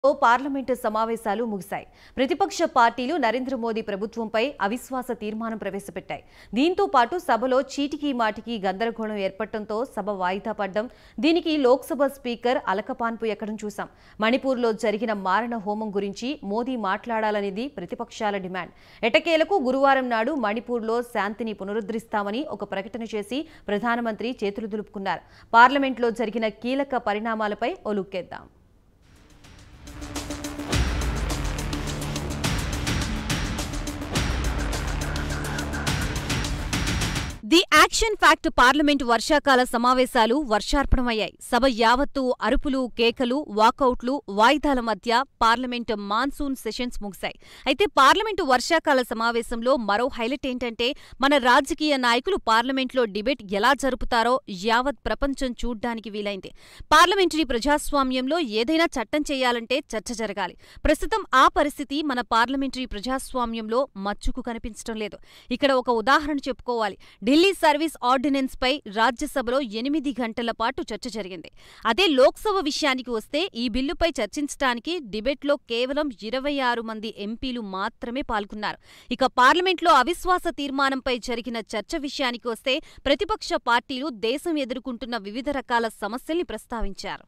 ఓ parliament సమావేశాలు ముగిశాయి ప్రతిపక్ష పార్టీలు నరేంద్ర మోదీ ప్రభుత్వంపై అవిశ్వాస తీర్మానం ప్రవేశపెట్టాయి దీంతో పాటు సభలో చీటికి మాటికి గందరగోళం ఏర్పడటంతో సభ వాయిదా పడ్డం దీనికి లోక్సభ స్పీకర్ అలకపాన్పు ఎక్కడం చూశాం మణిపూర్లో జరిగిన మారణ హోమం గురించి మోదీ మాట్లాడాలనేది ప్రతిపక్షాల డిమాండ్ ఎటకేలకు గురువారం నాడు మణిపూర్లో శాంతిని పునరుద్ధరిస్తామని ఒక ప్రకటన చేసి ప్రధానమంత్రి చేతులు దులుపుకున్నారు పార్లమెంట్లో జరిగిన కీలక పరిణామాలపై ఓ లుక్కేద్దాం ది యాక్షన్ ఫ్యాక్ట్ పార్లమెంటు వర్షాకాల సమావేశాలు వర్షార్పణమయ్యాయి సభ యావత్తు అరుపులు కేకలు వాకౌట్లు వాయిదాల మధ్య పార్లమెంటు మాన్సూన్ సెషన్స్ ముగిశాయి అయితే పార్లమెంటు వర్షాకాల సమావేశంలో మరో హైలైట్ ఏంటంటే మన రాజకీయ నాయకులు పార్లమెంట్లో డిబేట్ ఎలా జరుపుతారో యావత్ ప్రపంచం చూడ్డానికి వీలైంది పార్లమెంటరీ ప్రజాస్వామ్యంలో ఏదైనా చట్టం చేయాలంటే చర్చ జరగాలి ప్రస్తుతం ఆ పరిస్థితి మన పార్లమెంటరీ ప్రజాస్వామ్యంలో మచ్చుకు కనిపించడం లేదు ఇక్కడ ఒక ఉదాహరణ చెప్పుకోవాలి ఢిల్లీ సర్వీస్ ఆర్డినెన్స్ పై రాజ్యసభలో ఎనిమిది గంటల పాటు చర్చ జరిగింది అదే లోక్సభ విషయానికి వస్తే ఈ బిల్లుపై చర్చించడానికి డిబేట్లో కేవలం ఇరవై ఆరు మంది ఎంపీలు మాత్రమే పాల్గొన్నారు ఇక పార్లమెంట్లో అవిశ్వాస తీర్మానంపై జరిగిన చర్చ విషయానికి వస్తే ప్రతిపక్ష పార్టీలు దేశం ఎదుర్కొంటున్న వివిధ రకాల సమస్యల్ని ప్రస్తావించారు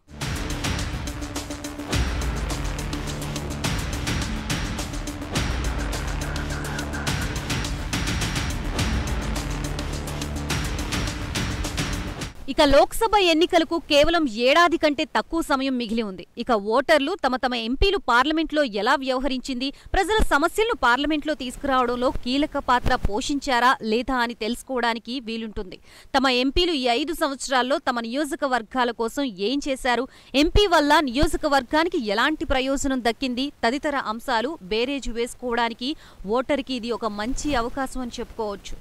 ఇక లోక్సభ ఎన్నికలకు కేవలం ఏడాది కంటే తక్కువ సమయం మిగిలి ఉంది ఇక ఓటర్లు తమ తమ ఎంపీలు పార్లమెంట్లో ఎలా వ్యవహరించింది ప్రజల సమస్యలను పార్లమెంట్లో తీసుకురావడంలో కీలక పాత్ర పోషించారా లేదా అని తెలుసుకోవడానికి వీలుంటుంది తమ ఎంపీలు ఈ ఐదు సంవత్సరాల్లో తమ నియోజకవర్గాల కోసం ఏం చేశారు ఎంపీ వల్ల నియోజకవర్గానికి ఎలాంటి ప్రయోజనం దక్కింది తదితర అంశాలు బేరేజు వేసుకోవడానికి ఓటర్కి ఇది ఒక మంచి అవకాశం అని చెప్పుకోవచ్చు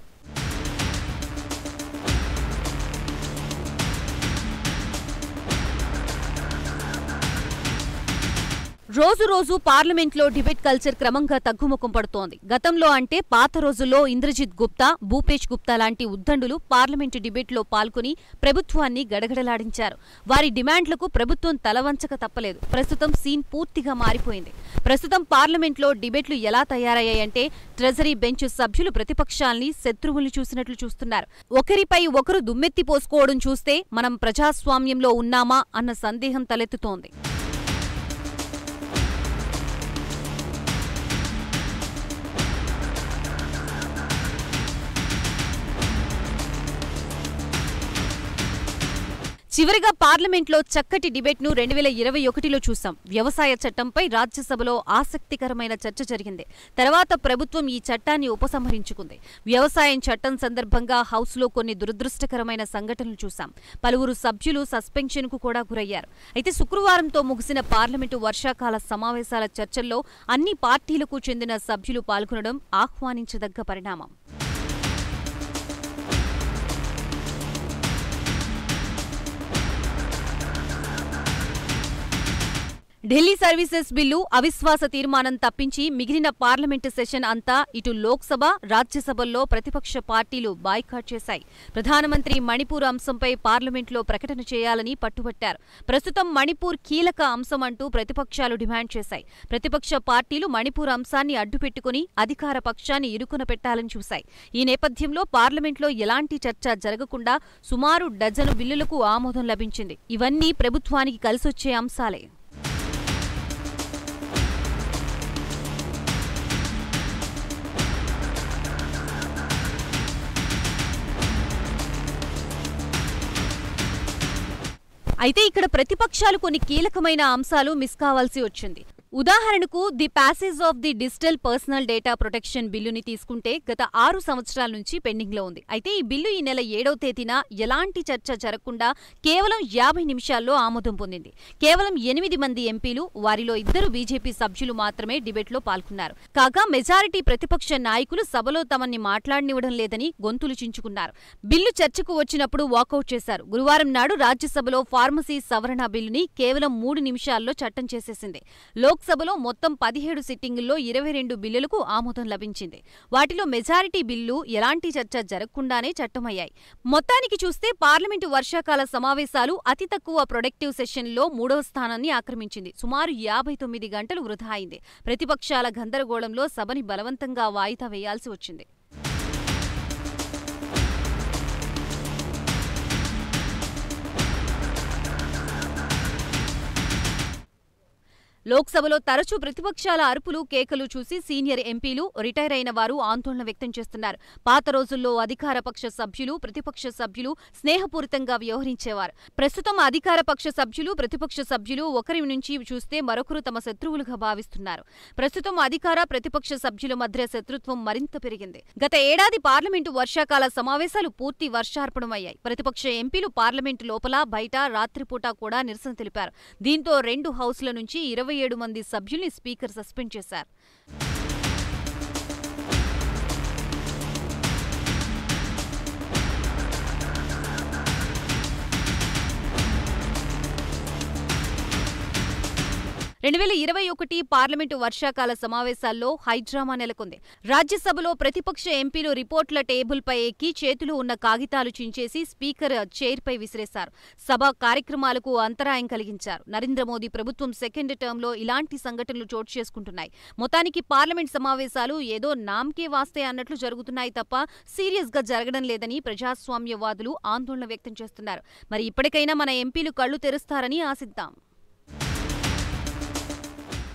రోజు రోజు పార్లమెంట్లో డిబేట్ కల్చర్ క్రమంగా తగ్గుముఖం పడుతోంది గతంలో అంటే పాత రోజుల్లో ఇంద్రజిత్ గుప్తా భూపేష్ గుప్తా లాంటి ఉద్దండులు పార్లమెంటు డిబేట్లో పాల్గొని ప్రభుత్వాన్ని గడగడలాడించారు వారి డిమాండ్లకు ప్రభుత్వం తలవంచక తప్పలేదు ప్రస్తుతం సీన్ పూర్తిగా మారిపోయింది ప్రస్తుతం పార్లమెంట్లో డిబేట్లు ఎలా తయారయ్యాయంటే ట్రెజరీ బెంచ్ సభ్యులు ప్రతిపక్షాల్ని శత్రువుల్ని చూసినట్లు చూస్తున్నారు ఒకరిపై ఒకరు దుమ్మెత్తి పోసుకోవడం చూస్తే మనం ప్రజాస్వామ్యంలో ఉన్నామా అన్న సందేహం తలెత్తుతోంది చివరిగా పార్లమెంట్లో చక్కటి డిబేట్ను రెండు వేల ఇరవై ఒకటిలో చూశాం వ్యవసాయ చట్టంపై రాజ్యసభలో ఆసక్తికరమైన చర్చ జరిగింది తర్వాత ప్రభుత్వం ఈ చట్టాన్ని ఉపసంహరించుకుంది వ్యవసాయం చట్టం సందర్భంగా హౌస్లో కొన్ని దురదృష్టకరమైన సంఘటనలు చూశాం పలువురు సభ్యులు సస్పెన్షన్కు కూడా గురయ్యారు అయితే శుక్రవారంతో ముగిసిన పార్లమెంటు వర్షాకాల సమావేశాల చర్చల్లో అన్ని పార్టీలకు చెందిన సభ్యులు పాల్గొనడం ఆహ్వానించదగ్గ పరిణామం ఢిల్లీ సర్వీసెస్ బిల్లు అవిశ్వాస తీర్మానం తప్పించి మిగిలిన పార్లమెంటు సెషన్ అంతా ఇటు లోక్సభ రాజ్యసభల్లో ప్రతిపక్ష పార్టీలు బాయ్కాట్ చేశాయి ప్రధానమంత్రి మణిపూర్ అంశంపై పార్లమెంట్లో ప్రకటన చేయాలని పట్టుబట్టారు ప్రస్తుతం మణిపూర్ కీలక అంశం అంటూ ప్రతిపక్షాలు డిమాండ్ చేశాయి ప్రతిపక్ష పార్టీలు మణిపూర్ అంశాన్ని అడ్డుపెట్టుకుని అధికార పక్షాన్ని ఇరుకున పెట్టాలని చూశాయి ఈ నేపథ్యంలో పార్లమెంట్లో ఎలాంటి చర్చ జరగకుండా సుమారు డజను బిల్లులకు ఆమోదం లభించింది ఇవన్నీ ప్రభుత్వానికి కలిసొచ్చే అంశాలే అయితే ఇక్కడ ప్రతిపక్షాలు కొన్ని కీలకమైన అంశాలు మిస్ కావాల్సి వచ్చింది ఉదాహరణకు the passage of the digital personal data protection బిల్లుని తీసుకుంటే గత ఆరు సంవత్సరాల నుంచి పెండింగ్లో ఉంది అయితే ఈ బిల్లు ఈ నెల ఏడవ తేదీన ఎలాంటి చర్చ జరగకుండా కేవలం యాభై నిమిషాల్లో ఆమోదం పొందింది కేవలం ఎనిమిది మంది ఎంపీలు వారిలో ఇద్దరు బీజేపీ సభ్యులు మాత్రమే డిబేట్లో పాల్గొన్నారు కాగా మెజారిటీ ప్రతిపక్ష నాయకులు సభలో తమని మాట్లాడనివ్వడం లేదని గొంతులు చించుకున్నారు బిల్లు చర్చకు వచ్చినప్పుడు వాకౌట్ చేశారు గురువారం నాడు రాజ్యసభలో ఫార్మసీ సవరణ బిల్లుని కేవలం మూడు నిమిషాల్లో చట్టం చేసేసింది లోక్ లోక్సభలో మొత్తం పదిహేడు సిట్టింగుల్లో ఇరవై రెండు బిల్లులకు ఆమోదం లభించింది వాటిలో మెజారిటీ బిల్లు ఎలాంటి చర్చ జరగకుండానే చట్టమయ్యాయి మొత్తానికి చూస్తే పార్లమెంటు వర్షాకాల సమావేశాలు అతి తక్కువ ప్రొడక్టివ్ సెషన్లో మూడవ స్థానాన్ని ఆక్రమించింది సుమారు యాభై తొమ్మిది గంటలు వృధా అయింది ప్రతిపక్షాల గందరగోళంలో సభని బలవంతంగా వాయిదా వేయాల్సి వచ్చింది లోక్సభలో తరచూ ప్రతిపక్షాల అరుపులు కేకలు చూసి సీనియర్ ఎంపీలు రిటైర్ అయిన వారు ఆందోళన వ్యక్తం చేస్తున్నారు పాత రోజుల్లో అధికార పక్ష సభ్యులు ప్రతిపక్ష సభ్యులు స్నేహపూరితంగా వ్యవహరించేవారు ప్రస్తుతం అధికార పక్ష సభ్యులు ప్రతిపక్ష సభ్యులు ఒకరి నుంచి చూస్తే మరొకరు తమ శత్రువులుగా భావిస్తున్నారు ప్రస్తుతం అధికార ప్రతిపక్ష సభ్యుల మధ్య శత్రుత్వం మరింత పెరిగింది గత ఏడాది పార్లమెంటు వర్షాకాల సమావేశాలు పూర్తి వర్షార్పణమయ్యాయి ప్రతిపక్ష ఎంపీలు పార్లమెంటు లోపల బయట రాత్రిపూట కూడా నిరసన తెలిపారు దీంతో రెండు హౌస్ల నుంచి ఇరవై ఏడు మంది సభ్యుల్ని స్పీకర్ సస్పెండ్ చేశారు రెండు వేల ఇరవై ఒకటి పార్లమెంటు వర్షాకాల సమావేశాల్లో హైడ్రామా నెలకొంది రాజ్యసభలో ప్రతిపక్ష ఎంపీలు రిపోర్టుల టేబుల్పై ఎక్కి చేతిలో ఉన్న కాగితాలు చించేసి స్పీకర్ చైర్పై విసిరేశారు సభ కార్యక్రమాలకు అంతరాయం కలిగించారు నరేంద్ర మోదీ ప్రభుత్వం సెకండ్ టర్మ్లో ఇలాంటి సంఘటనలు చోటు చేసుకుంటున్నాయి మొత్తానికి పార్లమెంట్ సమావేశాలు ఏదో నామ్కే వాస్తే అన్నట్లు జరుగుతున్నాయి తప్ప సీరియస్ గా జరగడం లేదని ప్రజాస్వామ్యవాదులు ఆందోళన వ్యక్తం చేస్తున్నారు మరి ఇప్పటికైనా మన ఎంపీలు కళ్లు తెరుస్తారని ఆశిద్దాం